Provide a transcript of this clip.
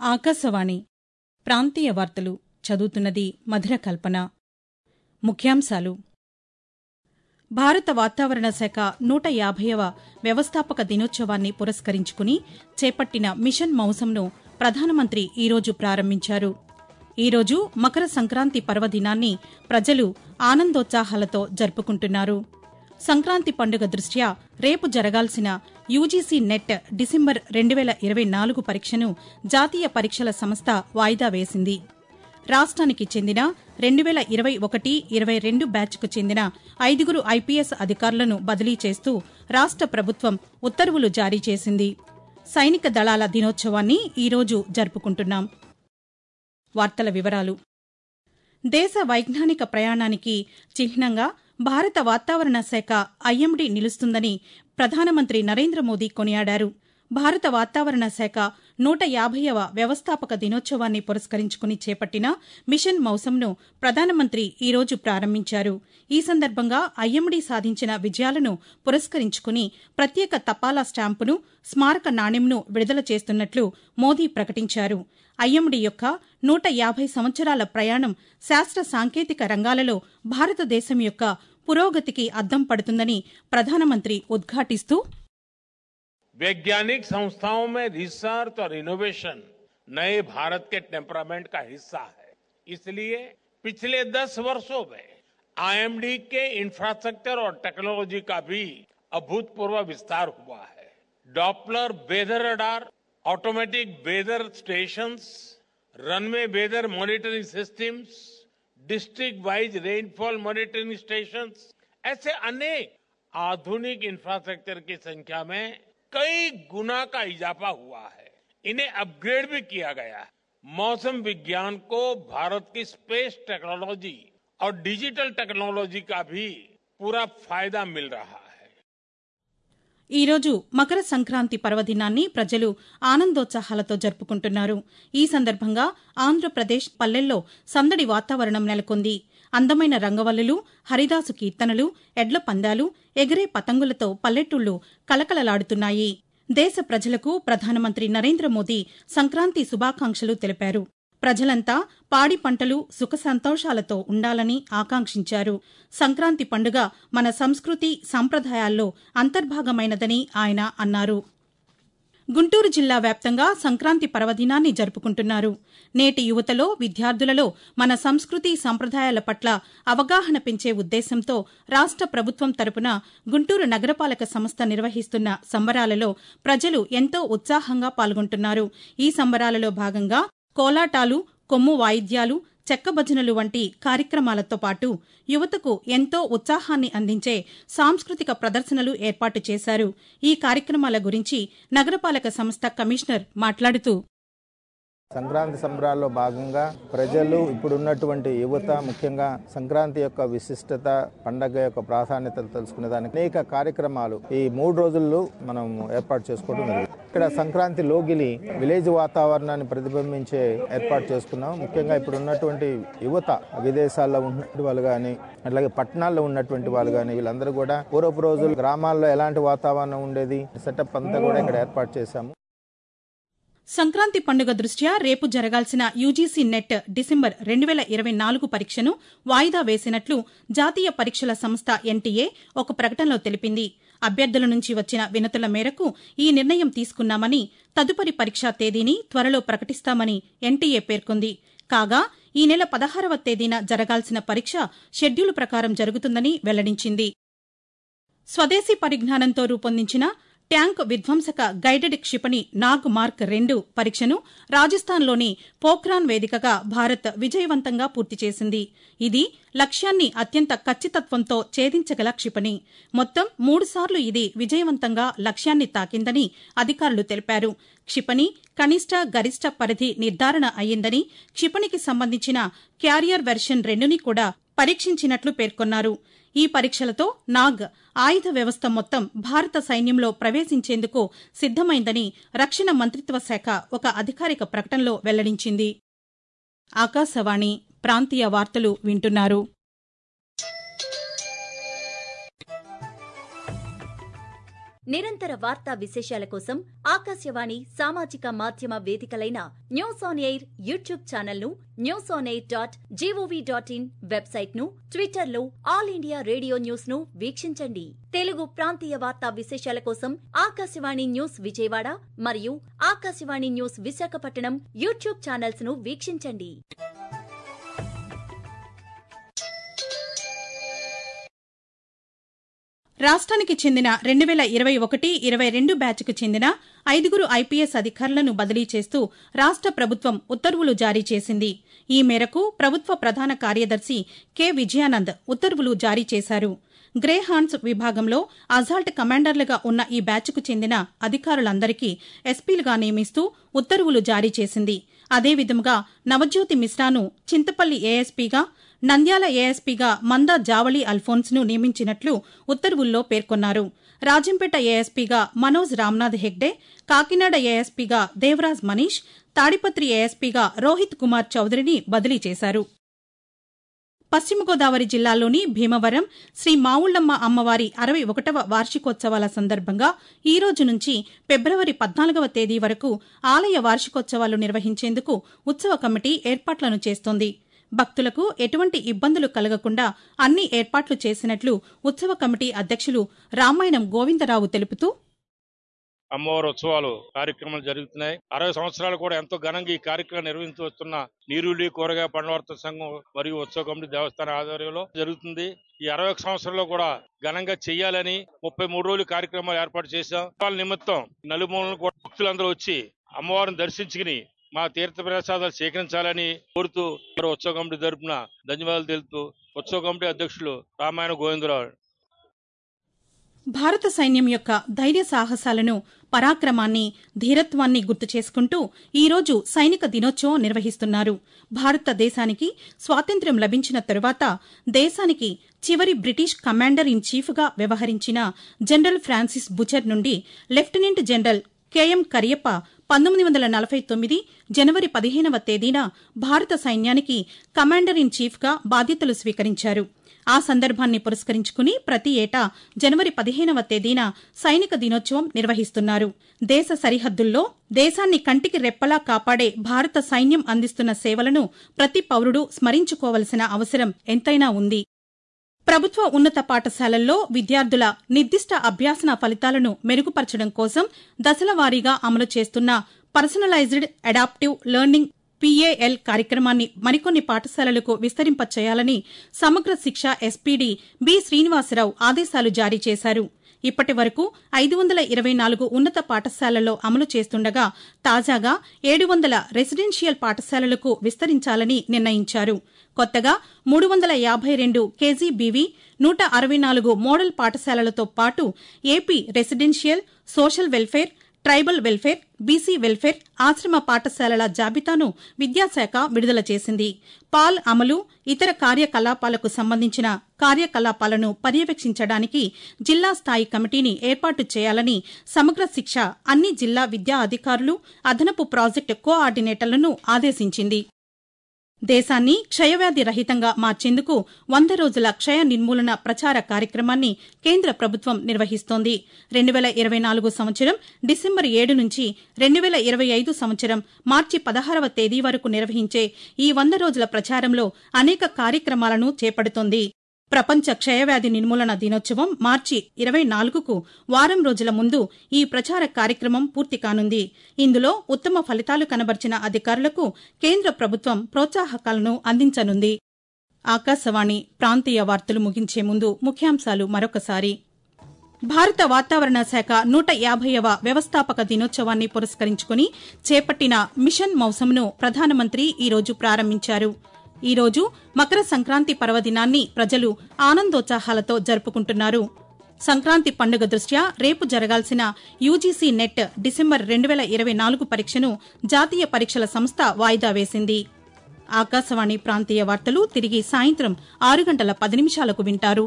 ఆకాశవాణి ప్రాంతీయ వార్తలు చదువుతున్నది మధుర కల్పన ముఖ్యాంశాలు భారత వాతావరణ శాఖ నూట యాభైవ వ్యవస్థాపక దినోత్సవాన్ని పురస్కరించుకుని చేపట్టిన మిషన్ మౌసంను ప్రధానమంత్రి ఈరోజు ప్రారంభించారు ఈరోజు మకర సంక్రాంతి పర్వదినాన్ని ప్రజలు ఆనందోత్సాహాలతో జరుపుకుంటున్నారు సంక్రాంతి పండుగ దృష్ట్యా రేపు జరగాల్సిన యూజీసీ నెట్ డిసెంబర్ రెండు వేల ఇరవై నాలుగు పరీక్షను జాతీయ పరీక్షల సంస్థ వాయిదా వేసింది రాష్ట్రానికి చెందిన రెండు వేల ఇరవై ఒకటి ఇరవై రెండు బ్యాచ్కు చెందిన ఐదుగురు ఐపీఎస్ అధికారులను బదిలీ చేస్తూ రాష్ట ప్రభుత్వం ఉత్తర్వులు జారీ చేసింది సైనిక దళాల దినోత్సవాన్ని ఈరోజు జరుపుకుంటున్నాం వార్తల వివరాలు దేశ వైజ్ఞానిక ప్రయాణానికి చిహ్నంగా భారత వాతావరణ శాఖ ఐఎండీ నిలుస్తుందని ప్రధానమంత్రి నరేంద్ర మోదీ కొనియాడారు భారత వాతావరణ శాఖ నూట యాభైవ వ్యవస్థాపక దినోత్సవాన్ని పురస్కరించుకుని చేపట్టిన మిషన్ మౌసంను ప్రధానమంత్రి ఈరోజు ప్రారంభించారు ఈ సందర్భంగా ఐఎండీ సాధించిన విజయాలను పురస్కరించుకుని ప్రత్యేక తపాలా స్టాంపును స్మారక నాణ్యంను విడుదల చేస్తున్నట్లు మోదీ ప్రకటించారు ఐఎండీ యొక్క నూట యాభై సంవత్సరాల ప్రయాణం శాస్త్ర సాంకేతిక రంగాలలో భారతదేశం యొక్క పురోగతికి అద్దం పడుతుందని ప్రధానమంత్రి ఉద్ఘాటిస్తూ वैज्ञानिक संस्थाओं में रिसर्च और इनोवेशन नए भारत के टेम्परामेंट का हिस्सा है इसलिए पिछले दस वर्षों में आईएमडी के इंफ्रास्ट्रक्चर और टेक्नोलॉजी का भी अभूतपूर्व विस्तार हुआ है Doppler weather radar automatic weather stations runway weather monitoring systems district wise rainfall monitoring stations ऐसे अनेक आधुनिक इंफ्रास्ट्रक्चर की संख्या में कई गुना का इजाफा हुआ है इन्हें अपग्रेड भी किया गया है मौसम विज्ञान को भारत की स्पेस टेक्नोलॉजी और डिजिटल टेक्नोलॉजी का भी पूरा फायदा मिल रहा है ఈరోజు మకర సంక్రాంతి పర్వదినాన్ని ప్రజలు ఆనందోత్సాహాలతో జరుపుకుంటున్నారు ఈ సందర్భంగా ఆంధ్రప్రదేశ్ పల్లెల్లో సందడి వాతావరణం నెలకొంది అందమైన రంగవల్లులు హరిదాసు కీర్తనలు ఎడ్ల పందాలు ఎగిరే పతంగులతో పల్లెటూళ్లు కలకలలాడుతున్నాయి దేశ ప్రజలకు ప్రధానమంత్రి నరేంద్ర మోదీ సంక్రాంతి శుభాకాంక్షలు తెలిపారు ప్రజలంతా పాడి పంటలు సుఖ సంతోషాలతో ఉండాలని ఆకాంక్షించారు సంక్రాంతి పండుగ మన సంస్కృతి సంప్రదాయాల్లో అంతర్భాగమైనదని ఆయన అన్నారు గుంటూరు జిల్లా వ్యాప్తంగా సంక్రాంతి పర్వదినాన్ని జరుపుకుంటున్నారు నేటి యువతలో విద్యార్థులలో మన సంస్కృతి సంప్రదాయాల పట్ల అవగాహన పెంచే ఉద్దేశంతో రాష్ట ప్రభుత్వం తరపున గుంటూరు నగరపాలక సంస్థ నిర్వహిస్తున్న సంబరాలలో ప్రజలు ఎంతో ఉత్సాహంగా పాల్గొంటున్నారు ఈ సంబరాలలో భాగంగా కోలాటాలు కొమ్ము వాయిద్యాలు చెక్క భజనలు వంటి కార్యక్రమాలతో పాటు యువతకు ఎంతో ఉత్సాహాన్ని అందించే సాంస్కృతిక ప్రదర్శనలు ఏర్పాటు చేశారు ఈ కార్యక్రమాల గురించి నగరపాలక సంస్థ కమిషనర్ మాట్లాడుతూ సంక్రాంతి సంబరాల్లో భాగంగా ప్రజలు ఇప్పుడున్నటువంటి యువత ముఖ్యంగా సంక్రాంతి యొక్క విశిష్టత పండగ యొక్క ప్రాధాన్యత తెలుసుకునే దానికి అనేక కార్యక్రమాలు ఈ మూడు రోజుల్లో మనం ఏర్పాటు చేసుకోవడం జరిగింది ఇక్కడ సంక్రాంతి లోగిలి విలేజ్ వాతావరణాన్ని ప్రతిబింబించే ఏర్పాటు చేసుకున్నాం ముఖ్యంగా ఇప్పుడు ఉన్నటువంటి యువత విదేశాల్లో ఉన్నటువంటి వాళ్ళు కానీ అట్లాగే పట్టణాల్లో ఉన్నటువంటి వాళ్ళు కానీ వీళ్ళందరూ కూడా పూర్వపు రోజులు గ్రామాల్లో ఎలాంటి వాతావరణం ఉండేది సెటప్ అంతా కూడా ఇక్కడ ఏర్పాటు చేశాము సంక్రాంతి పండుగ దృష్ట్యా రేపు జరగాల్సిన యూజీసీ నెట్ డిసెంబర్ రెండు వేల ఇరవై నాలుగు పరీక్షను వాయిదా వేసినట్లు జాతీయ పరీక్షల సంస్థ ఎన్టీఏ ఒక ప్రకటనలో తెలిపింది అభ్యర్థుల నుంచి వచ్చిన వినతుల మేరకు ఈ నిర్ణయం తీసుకున్నామని తదుపరి పరీక్షా తేదీని త్వరలో ప్రకటిస్తామని ఎన్టీఏ పేర్కొంది కాగా ఈ నెల పదహారవ తేదీన జరగాల్సిన పరీక్ష షెడ్యూల్ ప్రకారం జరుగుతుందని వెల్లడించింది స్వదేశీ పరిజ్ఞానంతో రూపొందించిన ట్యాంక్ విధ్వంసక గైడెడ్ క్షిపణి నాగ్ మార్క్ రెండు పరీక్షను రాజస్థాన్లోని పోఖ్రాన్ వేదికగా భారత్ విజయవంతంగా పూర్తి చేసింది ఇది లక్ష్యాన్ని అత్యంత ఖచ్చితత్వంతో ఛేదించగల క్షిపణి మొత్తం మూడుసార్లు ఇది విజయవంతంగా లక్ష్యాన్ని తాకిందని అధికారులు తెలిపారు క్షిపణి కనిష్ట గరిష్ట పరిధి నిర్ధారణ అయ్యిందని క్షిపణికి సంబంధించిన క్యారియర్ వెర్షన్ రెండుని కూడా పరీక్షించినట్లు పేర్కొన్నారు ఈ పరీక్షలతో నాగ్ ఆయుధ వ్యవస్థ మొత్తం భారత సైన్యంలో ప్రవేశించేందుకు సిద్దమైందని రక్షణ మంత్రిత్వ శాఖ ఒక అధికారిక ప్రకటనలో వెల్లడించింది ఆకాశవాణి ప్రాంతీయ వార్తలు వింటున్నారు నిరంతర వార్తా విశేషాల కోసం ఆకాశవాణి సామాజిక మాధ్యమ వేదికలైన news on air YouTube channel ను news on air dot G O V dot in website ను ట్విట్టర్ లో ఆల్ ఇండియా రేడియో న్యూస్ ను వీక్షించండి తెలుగు ప్రాంతీయ వార్తా విశేషాల కోసం ఆకాశవాణి న్యూస్ విజయవాడ మరియు Akashvani news Visakhapatnam YouTube channels ను వీక్షించండి రాష్ట్రానికి చెందిన రెండు వేల ఇరవై ఒకటి ఇరవై రెండు బ్యాచ్కు చెందిన ఐదుగురు ఐపీఎస్ అధికారులను బదిలీ చేస్తూ రాష్ట ప్రభుత్వం ఉత్తర్వులు జారీ చేసింది ఈ మేరకు ప్రభుత్వ ప్రధాన కార్యదర్శి కె విజయానంద్ ఉత్తర్వులు జారీ చేశారు గ్రే హాన్స్ విభాగంలో అజాల్ట్ కమాండర్లుగా ఉన్న ఈ బ్యాచ్కు చెందిన అధికారులందరికీ ఎస్పీలుగా నియమిస్తూ ఉత్తర్వులు జారీ చేసింది అదేవిధంగా నవజ్యోతి మిశ్రాను చింతపల్లి ఏఎస్పీగా నంద్యాల ఏఎస్పీగా మందా జావళి అల్ఫోన్స్ను నియమించినట్లు ఉత్తర్వుల్లో పేర్కొన్నారు రాజంపేట ఏఎస్పీగా మనోజ్ రామ్నాథ్ హెగ్డే కాకినాడ ఏఎస్పీగా దేవరాజ్ మనీష్ తాడిపత్రి ఏఎస్పీగా రోహిత్ కుమార్ చౌదరిని బదిలీ చేశారు పశ్చిమ గోదావరి జిల్లాలోని భీమవరం శ్రీ మావుళ్లమ్మ అమ్మవారి అరవై ఒకటవ వార్షికోత్సవాల సందర్భంగా ఈ రోజు నుంచి ఫిబ్రవరి పద్నాలుగవ తేదీ వరకు ఆలయ వార్షికోత్సవాలు నిర్వహించేందుకు ఉత్సవ కమిటీ ఏర్పాట్లను చేస్తోంది భక్తులకు ఎటువంటి ఇబ్బందులు కలగకుండా అన్ని ఏర్పాట్లు చేసినట్లు ఉత్సవ కమిటీ అధ్యక్షులు రామాయణం గోవిందరావు తెలుపుతూ అమ్మవారి ఉత్సవాలు కార్యక్రమాలు జరుగుతున్నాయి అరవై సంవత్సరాలు కూడా ఎంతో ఘనంగా ఈ కార్యక్రమం నిర్వహించి వస్తున్న నీరులి కూరగాయ పండ్లవర్త సంఘం మరియు ఉత్సవ కమిటీ దేవస్థాన ఆధ్వర్యంలో జరుగుతుంది ఈ అరవై ఒక సంవత్సరంలో కూడా ఘనంగా చేయాలని ముప్పై మూడు రోజులు కార్యక్రమాలు ఏర్పాటు చేశాం వాళ్ళ నిమిత్తం నలుమూలను కూడా భక్తులందరూ వచ్చి అమ్మవారిని దర్శించుకుని మా తీర్థ ప్రసాదాలు స్వీకరించాలని కోరుతూ మరి ఉత్సవ కమిటీ తరపున ధన్యవాదాలు తెలుపుతూ ఉత్సవ కమిటీ అధ్యక్షులు రామాయణ గోవిందరావు భారత సైన్యం యొక్క ధైర్య సాహసాలను పరాక్రమాన్ని ధీరత్వాన్ని గుర్తు చేసుకుంటూ ఈరోజు సైనిక దినోత్సవం నిర్వహిస్తున్నారు భారతదేశానికి స్వాతంత్ర్యం లభించిన తరువాత దేశానికి చివరి బ్రిటిష్ కమాండర్ ఇన్ చీఫ్గా వ్యవహరించిన జనరల్ ఫ్రాన్సిస్ బుచర్ నుండి లెఫ్టినెంట్ జనరల్ కెఎం కరియప్ప పంతొమ్మిది వందల నలభై తొమ్మిది జనవరి పదిహేనవ తేదీన భారత సైన్యానికి కమాండర్ ఇన్ చీఫ్గా బాధ్యతలు స్వీకరించారు ఆ సందర్భాన్ని పురస్కరించుకుని ప్రతి ఏటా జనవరి పదిహేనవ తేదీన సైనిక దినోత్సవం నిర్వహిస్తున్నారు దేశ సరిహద్దుల్లో దేశాన్ని కంటికి రెప్పలా కాపాడే భారత సైన్యం అందిస్తున్న సేవలను ప్రతి పౌరుడు స్మరించుకోవలసిన అవసరం ఎంతైనా ఉంది ప్రభుత్వ ఉన్నత పాఠశాలల్లో విద్యార్థుల నిర్దిష్ట అభ్యాసన ఫలితాలను మెరుగుపరచడం కోసం దశల వారీగా అమలు చేస్తున్న పర్సనలైజ్డ్ అడాప్టివ్ లెర్నింగ్ పీఏఎల్ కార్యక్రమాన్ని మరికొన్ని పాఠశాలలకు విస్తరింపచేయాలని సమగ్ర శిక్ష ఎస్పీడీ బి శ్రీనివాసరావు ఆదేశాలు జారీ చేశారు ఇప్పటి వరకు ఐదు వందల ఇరవై నాలుగు ఉన్నత పాఠశాలల్లో అమలు చేస్తుండగా తాజాగా ఏడు వందల రెసిడెన్షియల్ పాఠశాలలకు విస్తరించాలని నిర్ణయించారు కొత్తగా మూడు వందల యాభై రెండు కేజీబీవీ నూట అరవై నాలుగు మోడల్ పాఠశాలలతో పాటు AP residential social welfare tribal welfare BC welfare ఆశ్రమ పాఠశాలల జాబితాను విద్యాశాఖ విడుదల చేసింది పాల్ అమలు ఇతర కార్యకలాపాలకు సంబంధించిన కార్యకలాపాలను పర్యవేక్షించడానికి జిల్లా స్థాయి కమిటీని ఏర్పాటు చేయాలని సమగ్ర శిక్ష అన్ని జిల్లా విద్యా అధికారులు అదనపు ప్రాజెక్టు కోఆర్డినేటర్లను ఆదేశించింది దేశాన్ని క్షయవ్యాధి రహితంగా మార్చేందుకు వంద రోజుల క్షయ నిర్మూలన ప్రచార కార్యక్రమాన్ని కేంద్ర ప్రభుత్వం నిర్వహిస్తోంది రెండు వేల ఇరవై నాలుగు సంవత్సరం డిసెంబర్ ఏడు నుంచి రెండు వేల ఇరవై ఐదు సంవత్సరం మార్చి పదహారవ తేదీ వరకు నిర్వహించే ఈ వంద రోజుల ప్రచారంలో అనేక కార్యక్రమాలను చేపడుతోంది ప్రపంచ క్షయవ్యాధి నిర్మూలన దినోత్సవం మార్చి ఇరవై నాలుగుకు వారం రోజుల ముందు ఈ ప్రచార కార్యక్రమం పూర్తి కానుంది ఇందులో ఉత్తమ ఫలితాలు కనబర్చిన అధికారులకు కేంద్ర ప్రభుత్వం ప్రోత్సాహకాలను అందించనుంది ఆకాశవాణి ప్రాంతీయ వార్తలు ముగించే ముందు ముఖ్యాంశాలు మరొకసారి భారత వాతావరణ శాఖ నూట యాభైవ వ్యవస్థాపక దినోత్సవాన్ని పురస్కరించుకుని చేపట్టిన మిషన్ మౌసంను ప్రధానమంత్రి ఈరోజు ప్రారంభించారు ఈరోజు మకర సంక్రాంతి పర్వదినాన్ని ప్రజలు ఆనందోత్సాహాలతో జరుపుకుంటున్నారు సంక్రాంతి పండుగ దృష్ట్యా రేపు జరగాల్సిన యూజీసీ నెట్ డిసెంబర్ రెండు వేల ఇరవై నాలుగు పరీక్షను జాతీయ పరీక్షల సంస్థ వాయిదా వేసింది ఆకాశవాణి ప్రాంతీయ వార్తలు తిరిగి సాయంత్రం ఆరు గంటల పది నిమిషాలకు వింటారు